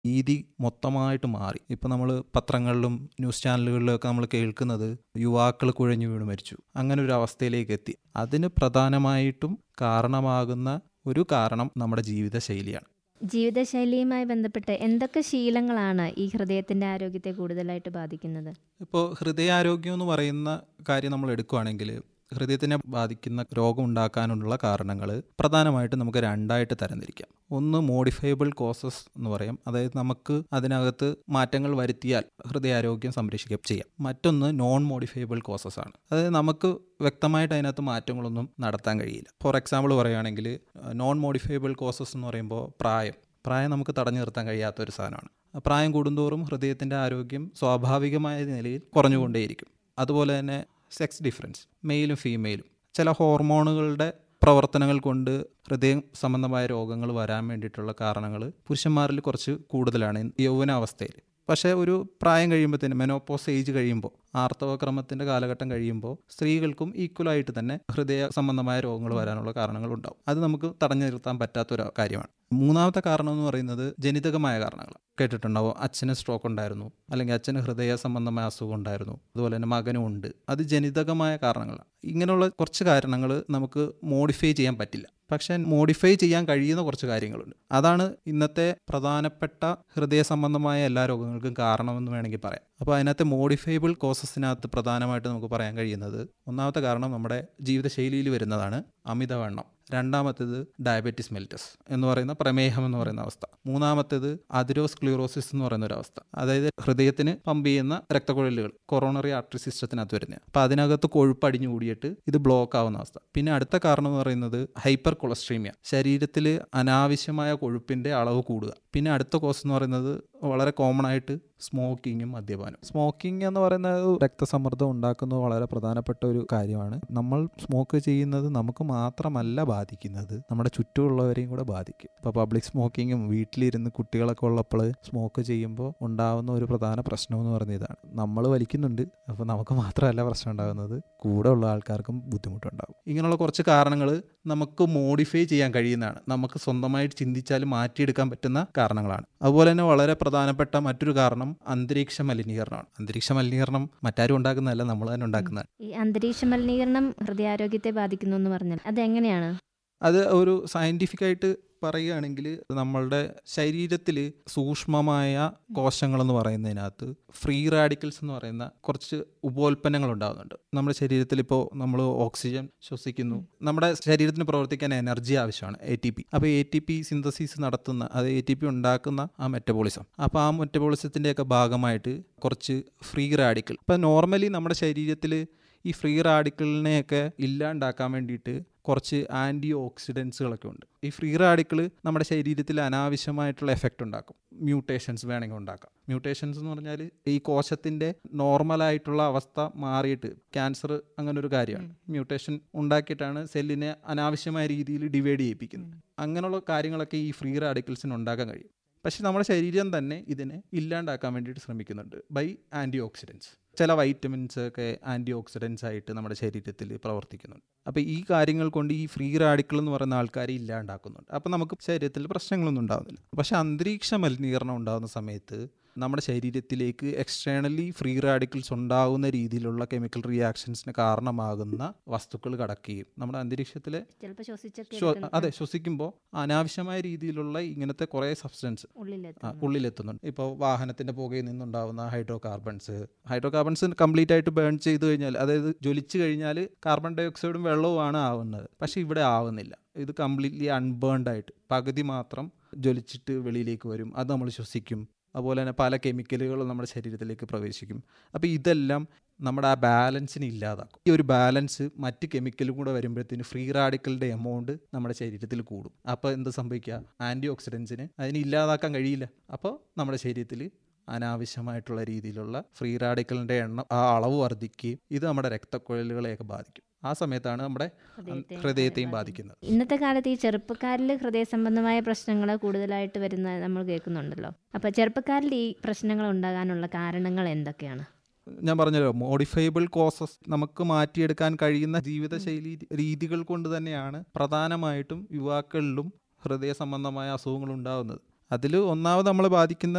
രീതി മൊത്തമായിട്ട് മാറി ഇപ്പോൾ നമ്മൾ പത്രങ്ങളിലും ന്യൂസ് ചാനലുകളിലും ഒക്കെ നമ്മൾ കേൾക്കുന്നത് യുവാക്കൾ കുഴഞ്ഞു വീണ് മരിച്ചു അങ്ങനെ ഒരു അവസ്ഥയിലേക്ക് എത്തി അതിന് പ്രധാനമായിട്ടും കാരണമാകുന്ന ഒരു കാരണം നമ്മുടെ ജീവിതശൈലിയാണ് ജീവിതശൈലിയുമായി ബന്ധപ്പെട്ട് എന്തൊക്കെ ശീലങ്ങളാണ് ഈ ഹൃദയത്തിന്റെ ആരോഗ്യത്തെ കൂടുതലായിട്ട് ബാധിക്കുന്നത് ഇപ്പോൾ ഹൃദയാരോഗ്യം എന്ന് പറയുന്ന കാര്യം നമ്മൾ എടുക്കുകയാണെങ്കിൽ ഹൃദയത്തിനെ ബാധിക്കുന്ന രോഗം ഉണ്ടാക്കാനുള്ള കാരണങ്ങൾ പ്രധാനമായിട്ടും നമുക്ക് രണ്ടായിട്ട് തരംതിരിക്കാം ഒന്ന് മോഡിഫയബിൾ കോസസ് എന്ന് പറയും അതായത് നമുക്ക് അതിനകത്ത് മാറ്റങ്ങൾ വരുത്തിയാൽ ഹൃദയാരോഗ്യം സംരക്ഷിക്കുകയും ചെയ്യാം മറ്റൊന്ന് നോൺ മോഡിഫയബിൾ കോസസ് ആണ് അതായത് നമുക്ക് വ്യക്തമായിട്ട് അതിനകത്ത് മാറ്റങ്ങളൊന്നും നടത്താൻ കഴിയില്ല ഫോർ എക്സാമ്പിൾ പറയുകയാണെങ്കിൽ നോൺ മോഡിഫയബിൾ കോസസ് എന്ന് പറയുമ്പോൾ പ്രായം പ്രായം നമുക്ക് തടഞ്ഞു നിർത്താൻ കഴിയാത്ത ഒരു സാധനമാണ് പ്രായം കൂടുന്തോറും ഹൃദയത്തിൻ്റെ ആരോഗ്യം സ്വാഭാവികമായ നിലയിൽ കുറഞ്ഞുകൊണ്ടേയിരിക്കും അതുപോലെ തന്നെ സെക്സ് ഡിഫറൻസ് മെയിലും ഫീമെയിലും ചില ഹോർമോണുകളുടെ പ്രവർത്തനങ്ങൾ കൊണ്ട് ഹൃദയം സംബന്ധമായ രോഗങ്ങൾ വരാൻ വേണ്ടിയിട്ടുള്ള കാരണങ്ങൾ പുരുഷന്മാരിൽ കുറച്ച് കൂടുതലാണ് യൗവനാവസ്ഥയിൽ പക്ഷേ ഒരു പ്രായം കഴിയുമ്പോഴത്തേന് മെനോപ്പോസ് ഏജ് കഴിയുമ്പോൾ ആർത്തവക്രമത്തിൻ്റെ കാലഘട്ടം കഴിയുമ്പോൾ സ്ത്രീകൾക്കും ഈക്വലായിട്ട് തന്നെ ഹൃദയ സംബന്ധമായ രോഗങ്ങൾ വരാനുള്ള കാരണങ്ങൾ ഉണ്ടാവും അത് നമുക്ക് തടഞ്ഞു നിർത്താൻ പറ്റാത്തൊരു കാര്യമാണ് മൂന്നാമത്തെ കാരണം എന്ന് പറയുന്നത് ജനിതകമായ കാരണങ്ങൾ കേട്ടിട്ടുണ്ടാവും അച്ഛന് സ്ട്രോക്ക് ഉണ്ടായിരുന്നു അല്ലെങ്കിൽ അച്ഛന് ഹൃദയ സംബന്ധമായ അസുഖം ഉണ്ടായിരുന്നു അതുപോലെ തന്നെ മകനും ഉണ്ട് അത് ജനിതകമായ കാരണങ്ങളാണ് ഇങ്ങനെയുള്ള കുറച്ച് കാരണങ്ങൾ നമുക്ക് മോഡിഫൈ ചെയ്യാൻ പറ്റില്ല പക്ഷേ മോഡിഫൈ ചെയ്യാൻ കഴിയുന്ന കുറച്ച് കാര്യങ്ങളുണ്ട് അതാണ് ഇന്നത്തെ പ്രധാനപ്പെട്ട ഹൃദയ സംബന്ധമായ എല്ലാ രോഗങ്ങൾക്കും കാരണമെന്ന് വേണമെങ്കിൽ പറയാം അപ്പോൾ അതിനകത്തെ മോഡിഫൈബിൾ കോസസിനകത്ത് പ്രധാനമായിട്ട് നമുക്ക് പറയാൻ കഴിയുന്നത് ഒന്നാമത്തെ കാരണം നമ്മുടെ ജീവിതശൈലിയിൽ വരുന്നതാണ് അമിതവണ്ണം രണ്ടാമത്തേത് ഡയബറ്റിസ് മെൽറ്റസ് എന്ന് പറയുന്ന പ്രമേഹം എന്ന് പറയുന്ന അവസ്ഥ മൂന്നാമത്തേത് അതിരോസ്ക്ലിയോറോസിസ് എന്ന് പറയുന്ന ഒരു അവസ്ഥ അതായത് ഹൃദയത്തിന് പമ്പ് ചെയ്യുന്ന രക്തക്കുഴലുകൾ കൊറോണറി ആർട്ടറി സിസ്റ്റത്തിനകത്ത് വരുന്നത് അപ്പോൾ അതിനകത്ത് കൊഴുപ്പ് അടിഞ്ഞു കൂടിയിട്ട് ഇത് ബ്ലോക്ക് ആവുന്ന അവസ്ഥ പിന്നെ അടുത്ത കാരണം എന്ന് പറയുന്നത് ഹൈപ്പർ കൊളസ്ട്രീമിയ ശരീരത്തിൽ അനാവശ്യമായ കൊഴുപ്പിന്റെ അളവ് കൂടുക പിന്നെ അടുത്ത കോസ് എന്ന് പറയുന്നത് വളരെ കോമൺ ആയിട്ട് സ്മോക്കിങ്ങും മദ്യപാനം സ്മോക്കിംഗ് എന്ന് പറയുന്നത് രക്തസമ്മർദ്ദം ഉണ്ടാക്കുന്നത് വളരെ പ്രധാനപ്പെട്ട ഒരു കാര്യമാണ് നമ്മൾ സ്മോക്ക് ചെയ്യുന്നത് നമുക്ക് മാത്രമല്ല ബാധിക്കുന്നത് നമ്മുടെ ചുറ്റുമുള്ളവരെയും കൂടെ ബാധിക്കും ഇപ്പോൾ പബ്ലിക് സ്മോക്കിങ്ങും വീട്ടിലിരുന്ന് കുട്ടികളൊക്കെ ഉള്ളപ്പോൾ സ്മോക്ക് ചെയ്യുമ്പോൾ ഉണ്ടാകുന്ന ഒരു പ്രധാന പ്രശ്നം എന്ന് പറയുന്നത് ഇതാണ് നമ്മൾ വലിക്കുന്നുണ്ട് അപ്പോൾ നമുക്ക് മാത്രമല്ല പ്രശ്നം ഉണ്ടാകുന്നത് കൂടെ ഉള്ള ആൾക്കാർക്കും ബുദ്ധിമുട്ടുണ്ടാകും ഇങ്ങനെയുള്ള കുറച്ച് കാരണങ്ങൾ നമുക്ക് മോഡിഫൈ ചെയ്യാൻ കഴിയുന്നതാണ് നമുക്ക് സ്വന്തമായിട്ട് ചിന്തിച്ചാൽ മാറ്റിയെടുക്കാൻ പറ്റുന്ന കാരണങ്ങളാണ് അതുപോലെ തന്നെ വളരെ പ്രധാനപ്പെട്ട മറ്റൊരു കാരണം അന്തരീക്ഷ മലിനീകരണമാണ് അന്തരീക്ഷ മലിനീകരണം മറ്റാരും ഉണ്ടാക്കുന്നതല്ല നമ്മൾ തന്നെ ഉണ്ടാക്കുന്നതാണ് ഈ അന്തരീക്ഷ മലിനീകരണം ഹൃദയാരോഗ്യത്തെ ബാധിക്കുന്നു എന്ന് പറഞ്ഞാൽ അതെങ്ങനെയാണ് അത് ഒരു സയൻറ്റിഫിക് ആയിട്ട് പറയുകയാണെങ്കിൽ നമ്മളുടെ ശരീരത്തിൽ സൂക്ഷ്മമായ കോശങ്ങളെന്ന് പറയുന്നതിനകത്ത് ഫ്രീ റാഡിക്കൽസ് എന്ന് പറയുന്ന കുറച്ച് ഉപോൽപ്പന്നങ്ങൾ ഉണ്ടാകുന്നുണ്ട് നമ്മുടെ ശരീരത്തിൽ ഇപ്പോൾ നമ്മൾ ഓക്സിജൻ ശ്വസിക്കുന്നു നമ്മുടെ ശരീരത്തിന് പ്രവർത്തിക്കാൻ എനർജി ആവശ്യമാണ് എ ടി പി അപ്പോൾ എ ടി പി സിന്തസിസ് നടത്തുന്ന അത് എ ടി പി ഉണ്ടാക്കുന്ന ആ മെറ്റബോളിസം അപ്പോൾ ആ മെറ്റബോളിസത്തിൻ്റെയൊക്കെ ഭാഗമായിട്ട് കുറച്ച് ഫ്രീ റാഡിക്കൽ അപ്പോൾ നോർമലി നമ്മുടെ ശരീരത്തിൽ ഈ ഫ്രീ റാഡിക്കലിനെയൊക്കെ ഇല്ലാണ്ടാക്കാൻ വേണ്ടിയിട്ട് കുറച്ച് ആൻറ്റി ഓക്സിഡൻസുകളൊക്കെ ഉണ്ട് ഈ ഫ്രീ റാഡിക്കിൾ നമ്മുടെ ശരീരത്തിൽ അനാവശ്യമായിട്ടുള്ള എഫക്റ്റ് ഉണ്ടാക്കും മ്യൂട്ടേഷൻസ് വേണമെങ്കിൽ ഉണ്ടാക്കാം മ്യൂട്ടേഷൻസ് എന്ന് പറഞ്ഞാൽ ഈ കോശത്തിൻ്റെ നോർമലായിട്ടുള്ള അവസ്ഥ മാറിയിട്ട് ക്യാൻസർ അങ്ങനെ ഒരു കാര്യമാണ് മ്യൂട്ടേഷൻ ഉണ്ടാക്കിയിട്ടാണ് സെല്ലിനെ അനാവശ്യമായ രീതിയിൽ ഡിവൈഡ് ചെയ്യിപ്പിക്കുന്നത് അങ്ങനെയുള്ള കാര്യങ്ങളൊക്കെ ഈ ഫ്രീ റാഡിക്കൽസിന് ഉണ്ടാക്കാൻ കഴിയും പക്ഷെ നമ്മുടെ ശരീരം തന്നെ ഇതിനെ ഇല്ലാണ്ടാക്കാൻ വേണ്ടിയിട്ട് ശ്രമിക്കുന്നുണ്ട് ബൈ ആൻറ്റി ഓക്സിഡൻസ് ചില വൈറ്റമിൻസ് ഒക്കെ ആൻറ്റി ഓക്സിഡൻസ് ആയിട്ട് നമ്മുടെ ശരീരത്തിൽ പ്രവർത്തിക്കുന്നുണ്ട് അപ്പോൾ ഈ കാര്യങ്ങൾ കൊണ്ട് ഈ ഫ്രീ റാഡിക്കൾ എന്ന് പറയുന്ന ആൾക്കാരെ ഇല്ലാണ്ടാക്കുന്നുണ്ട് അപ്പോൾ നമുക്ക് ശരീരത്തിൽ പ്രശ്നങ്ങളൊന്നും ഉണ്ടാകുന്നില്ല പക്ഷേ അന്തരീക്ഷ മലിനീകരണം ഉണ്ടാകുന്ന സമയത്ത് നമ്മുടെ ശരീരത്തിലേക്ക് എക്സ്റ്റേണലി ഫ്രീ റാഡിക്കൽസ് ഉണ്ടാകുന്ന രീതിയിലുള്ള കെമിക്കൽ റിയാക്ഷൻസിന് കാരണമാകുന്ന വസ്തുക്കൾ കടക്കുകയും നമ്മുടെ അന്തരീക്ഷത്തിലെ ചിലപ്പോൾ ശ്വസിച്ചൊക്കെ ശ്വ- എടുക്കുന്ന- അതെ ശ്വസിക്കുമ്പോൾ അനാവശ്യമായ രീതിയിലുള്ള ഇങ്ങനത്തെ കുറേ സബ്സ്റ്റൻസ് ഉള്ളിലെത്തുന്നു. ഉള്ളിലെത്തുന്നുണ്ട് ഇപ്പോൾ വാഹനത്തിന്റെ പുകയിൽ നിന്നുണ്ടാവുന്ന hydrocarbons hydrocarbons complete ആയിട്ട് ബേൺ ചെയ്ത് കഴിഞ്ഞാൽ അതായത് ജ്വലിച്ച് കഴിഞ്ഞാൽ കാർബൺ ഡൈ ഓക്സൈഡും വെള്ളവുമാണ് ആവുന്നത് പക്ഷേ ഇവിടെ ആവുന്നില്ല ഇത് കംപ്ലീറ്റ്ലി അൺബേൺഡ് ആയിട്ട് പകുതി മാത്രം ജ്വലിച്ചിട്ട് വെളിയിലേക്ക് വരും അത് നമ്മൾ ശ്വസിക്കും അതുപോലെ തന്നെ പല കെമിക്കലുകളും നമ്മുടെ ശരീരത്തിലേക്ക് പ്രവേശിക്കും അപ്പോൾ ഇതെല്ലാം നമ്മുടെ ആ ബാലൻസിനെ ഇല്ലാതാക്കും ഈ ഒരു ബാലൻസ് മറ്റ് കെമിക്കലും കൂടെ വരുമ്പോഴത്തേന് ഫ്രീ റാഡിക്കലിൻ്റെ എമൗണ്ട് നമ്മുടെ ശരീരത്തിൽ കൂടും അപ്പോൾ എന്ത് സംഭവിക്കുക ആൻറ്റി ഓക്സിഡൻസിന് അതിനെ ഇല്ലാതാക്കാൻ കഴിയില്ല അപ്പോൾ നമ്മുടെ ശരീരത്തിൽ അനാവശ്യമായിട്ടുള്ള രീതിയിലുള്ള ഫ്രീ റാഡിക്കലിൻ്റെ എണ്ണം ആ അളവ് വർദ്ധിക്കുകയും ഇത് നമ്മുടെ രക്തക്കുഴലുകളെയൊക്കെ ബാധിക്കും ആ സമയത്താണ് നമ്മുടെ ഹൃദയത്തെ ഹൃദയത്തെയും ബാധിക്കുന്നത് ഇന്നത്തെ കാലത്ത് ഈ ചെറുപ്പക്കാരിൽ ഹൃദയ സംബന്ധമായ പ്രശ്നങ്ങൾ കൂടുതലായിട്ട് വരുന്ന നമ്മൾ കേൾക്കുന്നുണ്ടല്ലോ അപ്പൊ ചെറുപ്പക്കാരിൽ ഈ പ്രശ്നങ്ങൾ ഉണ്ടാകാനുള്ള കാരണങ്ങൾ എന്തൊക്കെയാണ് ഞാൻ പറഞ്ഞല്ലോ മോഡിഫൈബിൾ കോസസ് നമുക്ക് മാറ്റിയെടുക്കാൻ കഴിയുന്ന ജീവിതശൈലി രീതികൾ കൊണ്ട് തന്നെയാണ് പ്രധാനമായിട്ടും യുവാക്കളിലും ഹൃദയ സംബന്ധമായ അസുഖങ്ങൾ ഉണ്ടാകുന്നത് അതിൽ ഒന്നാമത് നമ്മളെ ബാധിക്കുന്ന